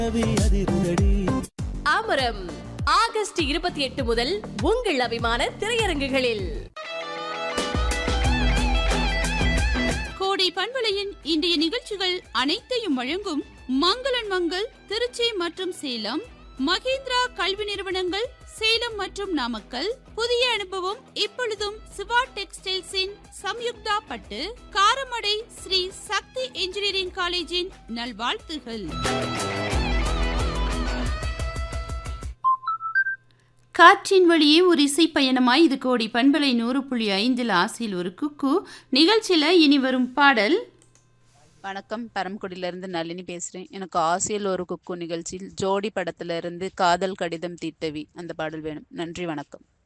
அமரம் August இருபத்தி எட்டு முதல் உங்கள் அபிமான திரையரங்குகளில் கோடை பண்பலையின் இன்றைய நிகழ்ச்சிகள் அனைத்தையும் வழங்கும் மங்களன் மங்கள் திருச்சி மற்றும் சேலம் மகேந்திரா கல்வி நிறுவனங்கள் சேலம் மற்றும் நாமக்கல் புதிய அனுபவம் இப்பொழுதும் சிவா டெக்ஸ்டைல்ஸின் சம்யுக்தா பட்டு காரமடை ஸ்ரீ சக்தி இன்ஜினியரிங் காலேஜின் நல்வாழ்த்துகள் காற்றின் வழியே ஒரு இசை பயணமாய் இது கோடி பண்பலை நூறு புள்ளி ஐந்தில் ஆசையில் ஒரு குக்கு நிகழ்ச்சியில் இனி வரும் பாடல் வணக்கம் பரம்குடியிலிருந்து நளினி பேசுகிறேன் எனக்கு ஆசையில் ஒரு குக்கு நிகழ்ச்சியில் ஜோடி படத்துல இருந்து காதல் கடிதம் தீட்டவி அந்த பாடல் வேணும் நன்றி வணக்கம்